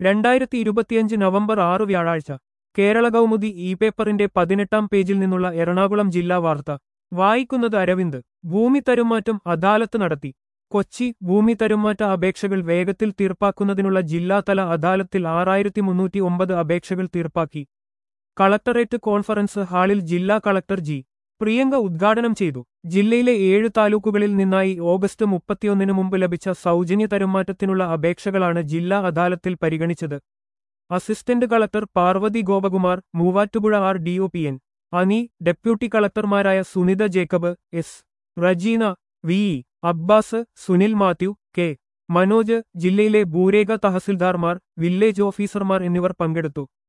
രണ്ടായിരത്തി ഇരുപത്തിയഞ്ച് നവംബർ ആറ് വ്യാഴാഴ്ച കേരള കൗമുദി ഇ പേപ്പറിന്റെ പതിനെട്ടാം പേജിൽ നിന്നുള്ള എറണാകുളം ജില്ലാ വാർത്ത വായിക്കുന്നത് അരവിന്ദ് ഭൂമി തരുമാറ്റം അദാലത്ത് നടത്തി കൊച്ചി ഭൂമി തരുമാറ്റ അപേക്ഷകൾ വേഗത്തിൽ തീർപ്പാക്കുന്നതിനുള്ള ജില്ലാതല അദാലത്തിൽ ആറായിരത്തി മുന്നൂറ്റി ഒമ്പത് അപേക്ഷകൾ തീർപ്പാക്കി കളക്ടറേറ്റ് കോൺഫറൻസ് ഹാളിൽ ജില്ലാ കളക്ടർ ജി പ്രിയങ്ക ഉദ്ഘാടനം ചെയ്തു ജില്ലയിലെ ഏഴ് താലൂക്കുകളിൽ നിന്നായി ഓഗസ്റ്റ് മുപ്പത്തിയൊന്നിന് മുമ്പ് ലഭിച്ച സൗജന്യ തരുമാറ്റത്തിനുള്ള അപേക്ഷകളാണ് ജില്ലാ അദാലത്തിൽ പരിഗണിച്ചത് assistant collector Parvathy Gopakumar Muvattupuzha R D O P N Ani deputy കളക്ടർമാരായ Sunitha Jacob S Rejina V E Abbas Sunil Mathew K Manoj ജില്ലയിലെ ഭൂരേഖ തഹസിൽദാർമാർ വില്ലേജ് ഓഫീസർമാർ എന്നിവർ പങ്കെടുത്തു